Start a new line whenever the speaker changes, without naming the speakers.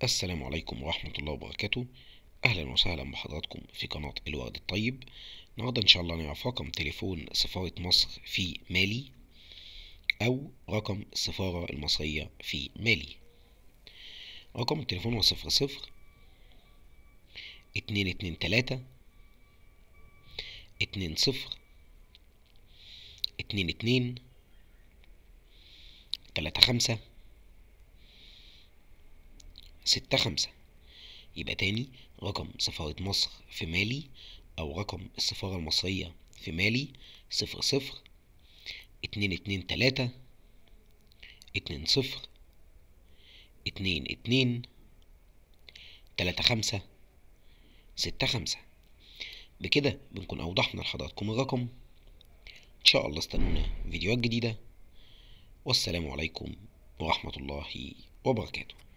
السلام عليكم ورحمة الله وبركاته أهلا وسهلا بحضراتكم في قناة الورد الطيب النهاردة إن شاء الله نعرف رقم تليفون سفارة مصر في مالي أو رقم السفارة المصرية في مالي رقم التليفون هو صفر صفر اتنين اتنين تلاتة اتنين صفر اتنين اتنين تلاتة خمسة ستة خمسة يبقى تاني رقم سفارة مصر في مالي أو رقم السفارة المصرية في مالي صفر صفر اتنين اتنين تلاتة اتنين صفر اتنين اتنين تلاتة خمسة ستة خمسة بكده بنكون أوضحنا لحضراتكم الرقم إن شاء الله استنونا فيديوهات جديدة والسلام عليكم ورحمة الله وبركاته